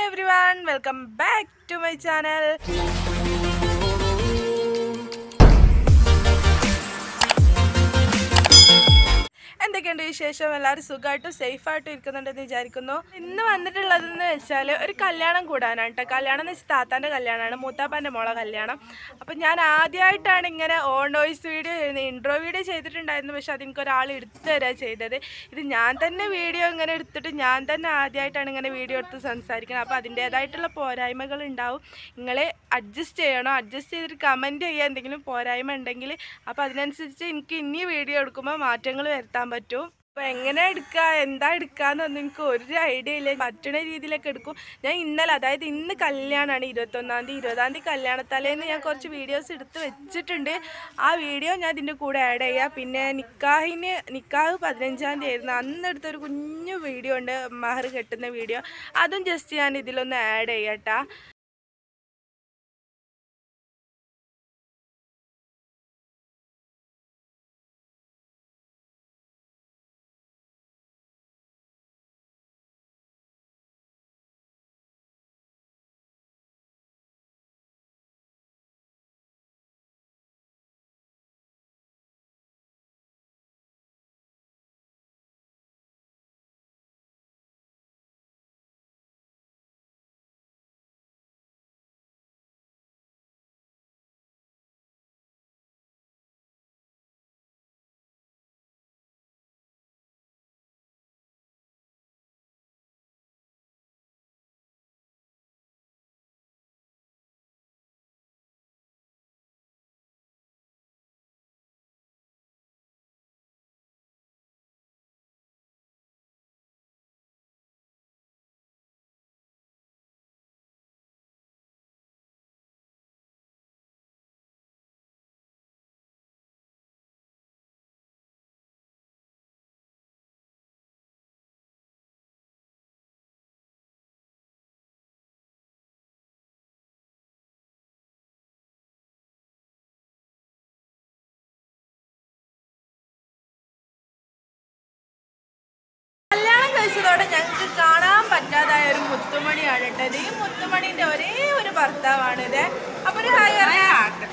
Every everyone welcome back to my channel എന്തൊക്കെയുണ്ട് വിശേഷം എല്ലാവരും സുഖമായിട്ടും സേഫായിട്ടും ഇരിക്കുന്നുണ്ടെന്ന് വിചാരിക്കുന്നു ഇന്ന് വന്നിട്ടുള്ളതെന്ന് വെച്ചാൽ ഒരു കല്യാണം കൂടാനാണ് കേട്ടോ കല്യാണം എന്ന് വെച്ചാൽ താത്താൻ്റെ കല്യാണമാണ് മൂത്താപ്പാൻ്റെ മോളെ കല്യാണം അപ്പം ഞാൻ ആദ്യമായിട്ടാണ് ഇങ്ങനെ ഓൺ വോയിസ് വീഡിയോ ചെയ്യുന്നത് ഇൻട്രോ വീഡിയോ ചെയ്തിട്ടുണ്ടായിരുന്നു പക്ഷെ അതെനിക്ക് ഒരാൾ എടുത്തു തരാ ചെയ്തത് ഇത് ഞാൻ തന്നെ വീഡിയോ ഇങ്ങനെ എടുത്തിട്ട് ഞാൻ തന്നെ ആദ്യമായിട്ടാണ് ഇങ്ങനെ വീഡിയോ എടുത്ത് സംസാരിക്കുന്നത് അപ്പോൾ അതിൻ്റേതായിട്ടുള്ള പോരായ്മകൾ ഉണ്ടാവും നിങ്ങൾ അഡ്ജസ്റ്റ് ചെയ്യണം അഡ്ജസ്റ്റ് ചെയ്തിട്ട് കമൻറ്റ് ചെയ്യുക എന്തെങ്കിലും പോരായ്മ ഉണ്ടെങ്കിൽ അപ്പോൾ അതിനനുസരിച്ച് എനിക്ക് ഇനി വീഡിയോ എടുക്കുമ്പോൾ മാറ്റങ്ങൾ വരുത്താൻ പറ്റും അപ്പോൾ എങ്ങനെ എടുക്കുക എന്താ എടുക്കാന്നൊന്നും എനിക്ക് ഒരു ഐഡിയ ഇല്ല പറ്റണ രീതിയിലൊക്കെ എടുക്കും ഞാൻ ഇന്നലെ അതായത് ഇന്ന് കല്യാണമാണ് ഇരുപത്തൊന്നാം തീയതി ഇരുപതാം തീയതി കല്യാണത്തലേന്ന് ഞാൻ കുറച്ച് വീഡിയോസ് എടുത്ത് വെച്ചിട്ടുണ്ട് ആ വീഡിയോ ഞാൻ ഇതിൻ്റെ കൂടെ ആഡ് ചെയ്യാം പിന്നെ നിക്കാഹിന് നിക്കാഹ് പതിനഞ്ചാം തീയതി ആയിരുന്നു അന്ന് എടുത്തൊരു കുഞ്ഞു വീഡിയോ ഉണ്ട് മഹർ കെട്ടുന്ന വീഡിയോ അതും ജസ്റ്റ് ഞാൻ ഇതിലൊന്ന് ആഡ് ചെയ്യട്ടാ കല്യാണം കഴിച്ചതോടെ ഞങ്ങൾക്ക് കാണാൻ പറ്റാതായ ഒരു മുത്തുമണിയാണ് കേട്ടത് ഈ മുത്തുമണിന്റെ ഒരേ ഒരു ഭർത്താവാണിത് അപ്പൊ ഒരു ഹായ്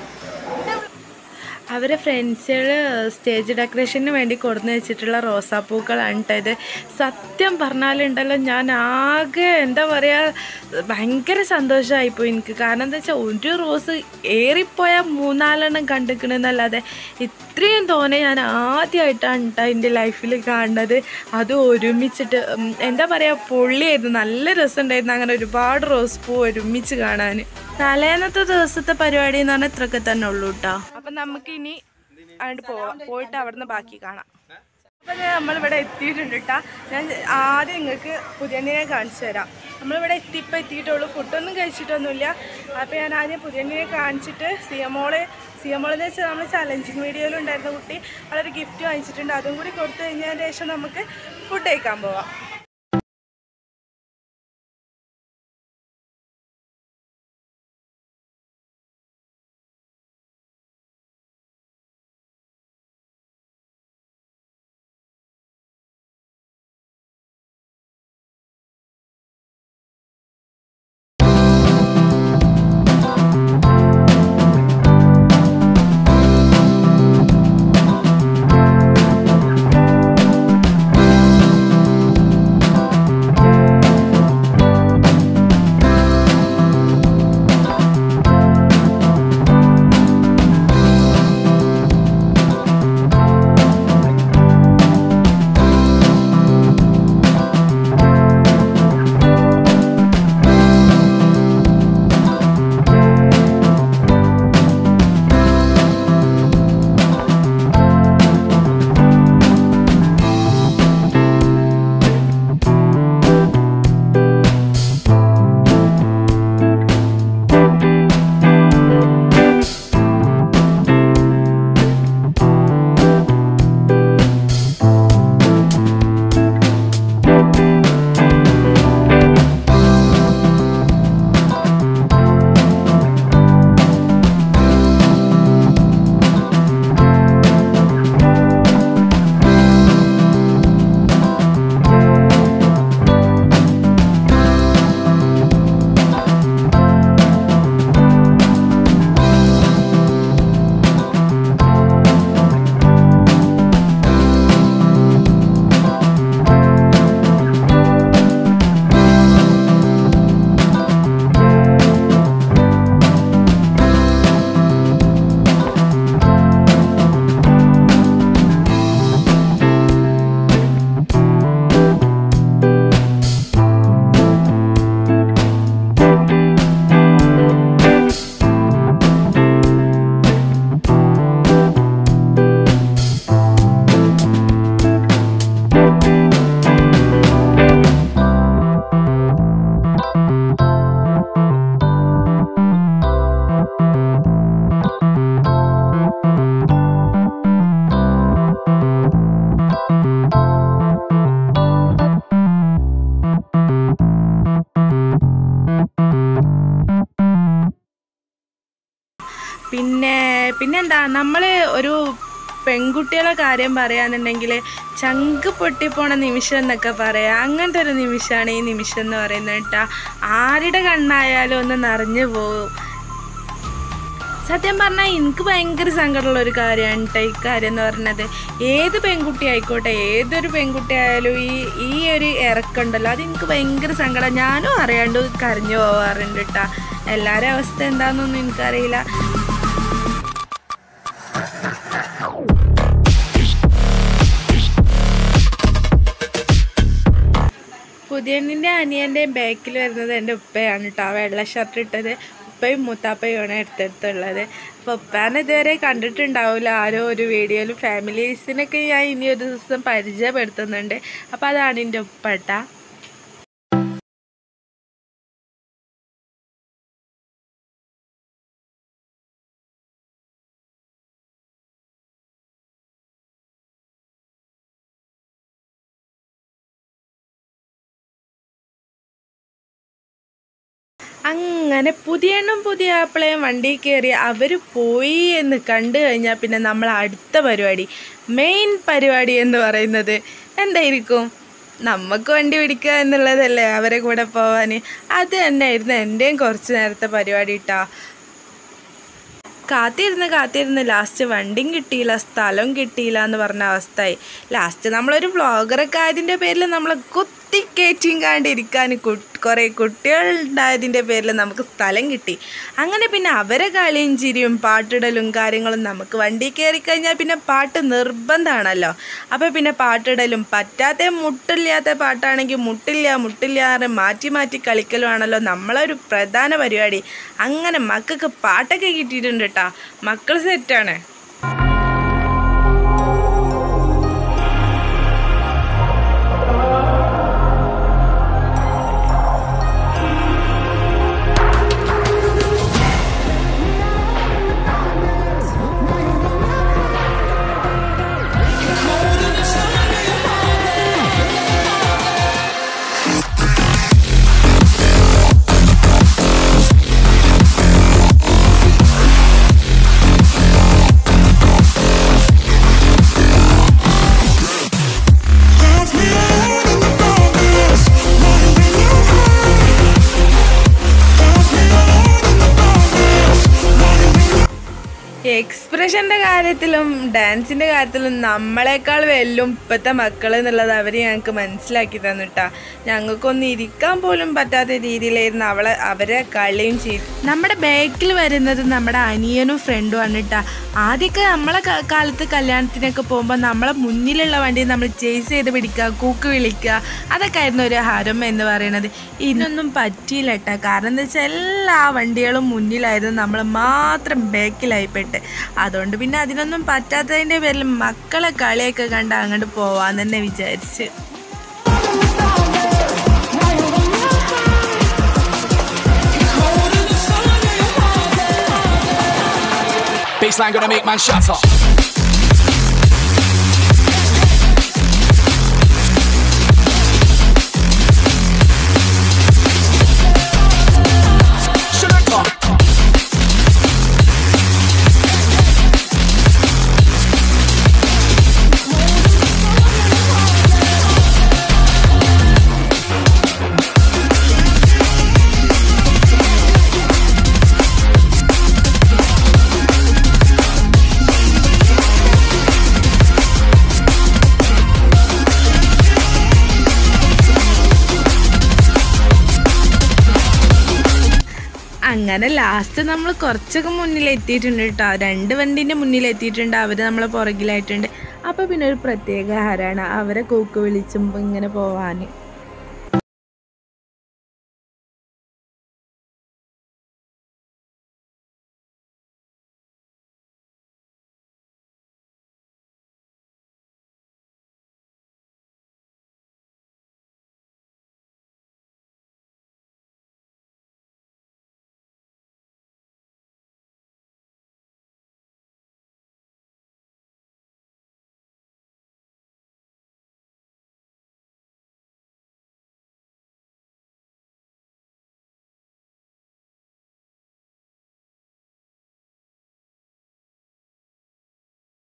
അവരെ ഫ്രണ്ട്സുകൾ സ്റ്റേജ് ഡെക്കറേഷന് വേണ്ടി കൊടുന്ന് വെച്ചിട്ടുള്ള റോസാപ്പൂക്കളാണ് കേട്ടോ ഇത് സത്യം പറഞ്ഞാലുണ്ടല്ലോ ഞാൻ ആകെ എന്താ പറയുക ഭയങ്കര സന്തോഷമായിപ്പോയി എനിക്ക് കാരണം എന്താ വെച്ചാൽ ഒരു റോസ് ഏറിപ്പോയാൽ മൂന്നാലെണ്ണം കണ്ടിക്കണമെന്നല്ലാതെ ഇത്രയും തോനെ ഞാൻ ആദ്യമായിട്ടാണ് കേട്ടോ എൻ്റെ ലൈഫിൽ കാണുന്നത് അത് ഒരുമിച്ചിട്ട് ഉം, എന്താ പറയുക പൊള്ളിയായിരുന്നു നല്ല രസമുണ്ടായിരുന്നു അങ്ങനെ ഒരുപാട് റോസ് പൂ ഒരുമിച്ച് കാണാൻ തലേന്നത്തെ ദിവസത്തെ പരിപാടി എന്ന് പറഞ്ഞാൽ ഇത്രയൊക്കെ തന്നെ ഉള്ളൂ കേട്ടോ അപ്പം നമുക്ക് ഇനി അങ്ങോട്ട് പോവാം പോയിട്ട് അവിടുന്ന് ബാക്കി കാണാം അപ്പം നമ്മളിവിടെ എത്തിയിട്ടുണ്ട് കേട്ടോ ഞാൻ ആദ്യം നിങ്ങൾക്ക് പുതിയണ്ണിനെ കാണിച്ചു തരാം നമ്മളിവിടെ എത്തി ഇപ്പം എത്തിയിട്ടുള്ളൂ ഫുഡൊന്നും കഴിച്ചിട്ടൊന്നുമില്ല അപ്പോൾ ഞാൻ ആദ്യം പുതിയണ്ണിനെ കാണിച്ചിട്ട് സിയമോളെ സിയമോളെന്ന് വെച്ചാൽ നമ്മൾ ചലഞ്ചിങ് വീഡിയോയിലുണ്ടായിരുന്ന കുട്ടി അവളൊരു ഗിഫ്റ്റ് വാങ്ങിച്ചിട്ടുണ്ട് അതും കൂടി കൊടുത്തു കഴിഞ്ഞതിന് ശേഷം നമുക്ക് ഫുഡ് കഴിക്കാൻ പോവാം പിന്നെ പിന്നെന്താ നമ്മൾ ഒരു പെൺകുട്ടികളെ കാര്യം പറയാന്നുണ്ടെങ്കിൽ ചങ്ക് പൊട്ടിപ്പോണ നിമിഷം എന്നൊക്കെ പറയാം അങ്ങനത്തെ ഒരു നിമിഷമാണ് ഈ നിമിഷം എന്ന് പറയുന്നത് കേട്ടോ ആരുടെ കണ്ണായാലും ഒന്ന് നിറഞ്ഞു പോകും സത്യം പറഞ്ഞാൽ എനിക്ക് ഭയങ്കര സങ്കടമുള്ള ഒരു കാര്യമാണ് കേട്ടോ ഈ കാര്യം എന്ന് പറഞ്ഞത് ഏത് പെൺകുട്ടി ആയിക്കോട്ടെ ഏതൊരു പെൺകുട്ടി ആയാലും ഈ ഈ ഒരു ഇറക്കുണ്ടല്ലോ അത് എനിക്ക് ഭയങ്കര സങ്കടം ഞാനും അറിയാണ്ട് കരഞ്ഞു പോവാറുണ്ട് കേട്ടോ എല്ലാവരുടെ അവസ്ഥ എന്താണെന്നൊന്നും എനിക്കറിയില്ല പുതിയണ്ണിൻ്റെ അനിയൻ്റെയും ബാക്കിൽ വരുന്നത് എൻ്റെ ഉപ്പയാണ് കേട്ടോ വെള്ള ഷർട്ട് ഇട്ടത് ഉപ്പയും മുത്താപ്പയുമാണ് എടുത്തെടുത്തുള്ളത് അപ്പോൾ ഉപ്പാനെ ഇതുവരെ കണ്ടിട്ടുണ്ടാവില്ല ആരോ ഒരു വീഡിയോയിൽ ഫാമിലീസിനൊക്കെ ഞാൻ ഇനി ഒരു ദിവസം പരിചയപ്പെടുത്തുന്നുണ്ട് അപ്പോൾ അതാണ് എൻ്റെ ഉപ്പട്ട അങ്ങനെ പുതിയണ്ണം പുതിയ ആപ്പിളയും വണ്ടി കയറി അവർ പോയി എന്ന് കണ്ടു കഴിഞ്ഞാൽ പിന്നെ നമ്മൾ അടുത്ത പരിപാടി മെയിൻ പരിപാടി എന്ന് പറയുന്നത് എന്തായിരിക്കും നമുക്ക് വണ്ടി പിടിക്കുക എന്നുള്ളതല്ലേ അവരെ കൂടെ പോവാൻ അത് തന്നെയായിരുന്നു എൻ്റെയും കുറച്ച് നേരത്തെ പരിപാടി ഇട്ടാ കാത്തിരുന്ന് കാത്തിരുന്ന് ലാസ്റ്റ് വണ്ടിയും കിട്ടിയില്ല സ്ഥലവും കിട്ടിയില്ല എന്ന് പറഞ്ഞ അവസ്ഥയായി ലാസ്റ്റ് നമ്മളൊരു വ്ളോഗറൊക്കെ ആയതിൻ്റെ പേരിൽ നമ്മളെ കുത്തിക്കയറ്റിയും കാണ്ടിരിക്കാൻ കുറേ കുട്ടികളുണ്ടായതിൻ്റെ പേരിൽ നമുക്ക് സ്ഥലം കിട്ടി അങ്ങനെ പിന്നെ അവരെ കളിയും ചിരിയും പാട്ടിടലും കാര്യങ്ങളും നമുക്ക് വണ്ടി കയറി കഴിഞ്ഞാൽ പിന്നെ പാട്ട് നിർബന്ധമാണല്ലോ അപ്പോൾ പിന്നെ പാട്ടിടലും പറ്റാത്ത മുട്ടില്ലാത്ത പാട്ടാണെങ്കിൽ മുട്ടില്ല മുട്ടില്ലാതെ മാറ്റി മാറ്റി കളിക്കലുമാണല്ലോ നമ്മളൊരു പ്രധാന പരിപാടി അങ്ങനെ മക്കൾക്ക് പാട്ടൊക്കെ കിട്ടിയിട്ടുണ്ട് കേട്ടോ മക്കൾ സെറ്റാണ് Has me out in the darkness, wondering your heart. Has me out in the darkness, wondering your എക്സ്പ്രഷൻ്റെ കാര്യത്തിലും ഡാൻസിൻ്റെ കാര്യത്തിലും നമ്മളെക്കാൾ വെല്ലും ഇപ്പോഴത്തെ മക്കൾ എന്നുള്ളത് അവർ ഞങ്ങൾക്ക് മനസ്സിലാക്കി തന്നിട്ടാ ഞങ്ങൾക്കൊന്നും ഇരിക്കാൻ പോലും പറ്റാത്ത രീതിയിലായിരുന്നു അവളെ അവരെ കളിയും ചെയ്തു നമ്മുടെ ബാക്കിൽ വരുന്നത് നമ്മുടെ അനിയനും ഫ്രണ്ടും ആണ് കേട്ടാ ആദ്യമൊക്കെ നമ്മളെ ക- കാലത്ത് കല്യാണത്തിനൊക്കെ പോകുമ്പോൾ നമ്മളെ മുന്നിലുള്ള വണ്ടി നമ്മൾ ചേസ് ചെയ്ത് പിടിക്കുക കൂക്ക് വിളിക്കുക അതൊക്കെ ആയിരുന്നു ഒരു ഹരം എന്ന് പറയുന്നത് ഇതിനൊന്നും പറ്റിയില്ല കേട്ടോ കാരണം എന്താ വെച്ചാൽ എല്ലാ വണ്ടികളും മുന്നിലായിരുന്നു നമ്മൾ മാത്രം ബാക്കിലായിപ്പെട്ട് അതുകൊണ്ട് പിന്നെ അതിനൊന്നും പറ്റാത്തതിൻ്റെ പേരിൽ മക്കളെ കളിയൊക്കെ കണ്ട് അങ്ങോട്ട് പോവാന്ന് തന്നെ വിചാരിച്ച് Baseline gonna make man shut up. Selector. അങ്ങനെ ലാസ്റ്റ് നമ്മൾ കുറച്ചൊക്കെ മുന്നിലെത്തിയിട്ടുണ്ട് കേട്ടോ രണ്ട് വണ്ടീൻ്റെ മുന്നിലെത്തിയിട്ടുണ്ട് അവർ നമ്മളെ പുറകിലായിട്ടുണ്ട് അപ്പോൾ പിന്നെ ഒരു പ്രത്യേക ഹരാണ് അവരെ കൂക്ക് വിളിച്ചും ഇങ്ങനെ പോവാൻ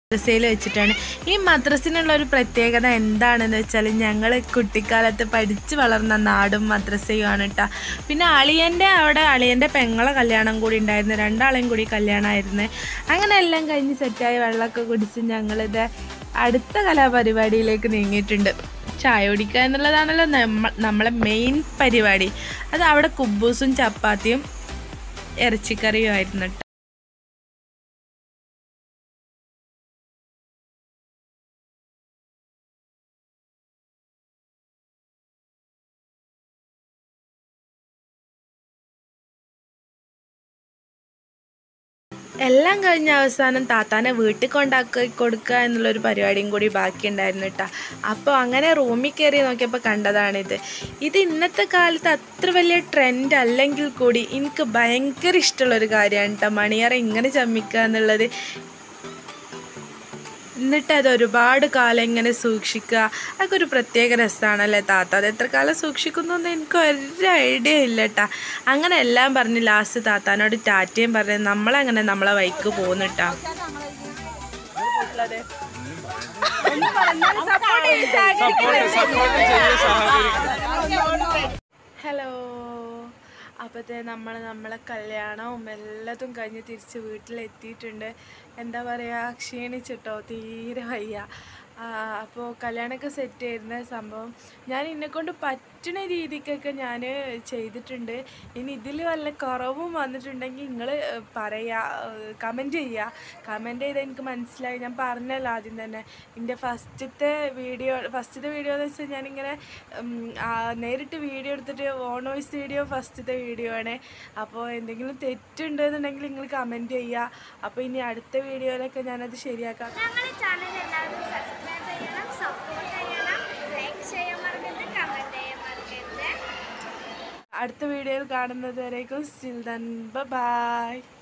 മദ്രസയിൽ വെച്ചിട്ടാണ് ഈ മദ്രസിനുള്ള ഒരു പ്രത്യേകത എന്താണെന്ന് വെച്ചാൽ ഞങ്ങൾ കുട്ടിക്കാലത്ത് പഠിച്ചു വളർന്ന നാടും മദ്രസയുമാണ് കേട്ടോ പിന്നെ അളിയൻ്റെ അവിടെ അളിയൻ്റെ പെങ്ങളെ കല്യാണം കൂടി ഉണ്ടായിരുന്നു രണ്ടാളെയും കൂടി കല്യാണമായിരുന്നു അങ്ങനെ എല്ലാം കഴിഞ്ഞ് സെറ്റായി വെള്ളമൊക്കെ കുടിച്ച് ഞങ്ങളിത് അടുത്ത കലാപരിപാടിയിലേക്ക് നീങ്ങിയിട്ടുണ്ട് ചായ കുടിക്കുക എന്നുള്ളതാണല്ലോ നമ്മ നമ്മളെ മെയിൻ പരിപാടി അത് അവിടെ കുബൂസും ചപ്പാത്തിയും ഇറച്ചിക്കറിയും ആയിരുന്നു കേട്ടോ എല്ലാം കഴിഞ്ഞ അവസാനം താത്താനെ വീട്ടിൽ കൊണ്ടാക്കി കൊടുക്കുക എന്നുള്ളൊരു പരിപാടിയും കൂടി ബാക്കിയുണ്ടായിരുന്നു കേട്ടോ അപ്പോൾ അങ്ങനെ റൂമിൽ കയറി നോക്കിയപ്പോൾ കണ്ടതാണിത് ഇത് ഇന്നത്തെ കാലത്ത് അത്ര വലിയ ട്രെൻഡ് അല്ലെങ്കിൽ കൂടി എനിക്ക് ഭയങ്കര ഇഷ്ടമുള്ളൊരു കാര്യമാണ് കേട്ടോ മണിയറ ഇങ്ങനെ ചമ്മിക്കുക എന്നുള്ളത് എന്നിട്ട് അത് ഒരുപാട് കാലം ഇങ്ങനെ സൂക്ഷിക്കുക അതൊക്കെ ഒരു പ്രത്യേക രസമാണല്ലേ താത്ത അത് എത്ര കാലം സൂക്ഷിക്കുന്നു എന്ന് എനിക്ക് ഒരു ഐഡിയ ഇല്ല കേട്ടാ അങ്ങനെ എല്ലാം പറഞ്ഞ് ലാസ്റ്റ് താത്താനോട് ടാറ്റയും പറഞ്ഞ് നമ്മളങ്ങനെ നമ്മളെ വൈക്ക് പോകുന്നിട്ടാ ഹലോ അപ്പോഴത്തെ നമ്മൾ നമ്മളെ കല്യാണവും എല്ലാതും കഴിഞ്ഞ് തിരിച്ച് വീട്ടിലെത്തിയിട്ടുണ്ട് എന്താ പറയുക ക്ഷീണിച്ചിട്ടോ തീരെ വയ്യ അപ്പോൾ കല്യാണമൊക്കെ സെറ്റ് ചെയ്യുന്ന സംഭവം ഞാൻ എന്നെക്കൊണ്ട് പറ്റുന്ന രീതിക്കൊക്കെ ഞാൻ ചെയ്തിട്ടുണ്ട് ഇനി ഇതിൽ വല്ല കുറവും വന്നിട്ടുണ്ടെങ്കിൽ നിങ്ങൾ പറയുക കമൻറ്റ് ചെയ്യുക കമൻറ്റ് ചെയ്താൽ എനിക്ക് മനസ്സിലായി ഞാൻ പറഞ്ഞല്ലോ ആദ്യം തന്നെ എൻ്റെ ഫസ്റ്റത്തെ വീഡിയോ ഫസ്റ്റത്തെ വീഡിയോ എന്ന് വെച്ചാൽ ഞാനിങ്ങനെ ഉം, ആ, നേരിട്ട് വീഡിയോ എടുത്തിട്ട് ഓൺ വോയിസ് വീഡിയോ ഫസ്റ്റത്തെ വീഡിയോ ആണ് അപ്പോൾ എന്തെങ്കിലും തെറ്റുണ്ടെന്നുണ്ടെങ്കിൽ നിങ്ങൾ കമൻറ്റ് ചെയ്യുക അപ്പോൾ ഇനി അടുത്ത വീഡിയോയിലൊക്കെ ഞാനത് ശരിയാക്കാം ഞങ്ങളുടെ ചാനൽ എല്ലാവരും സബ്സ്ക്രൈബ് ചെയ്യണം സപ്പോർട്ട് ചെയ്യണം ലൈക്ക് ചെയ്യാൻ മറക്കരുത് കമൻറ്റ് ചെയ്യാൻ മറക്കരുത് അടുത്ത വീഡിയോയിൽ കാണുന്നത് വരേക്കും സ്റ്റിൽ ദൻ ബൈ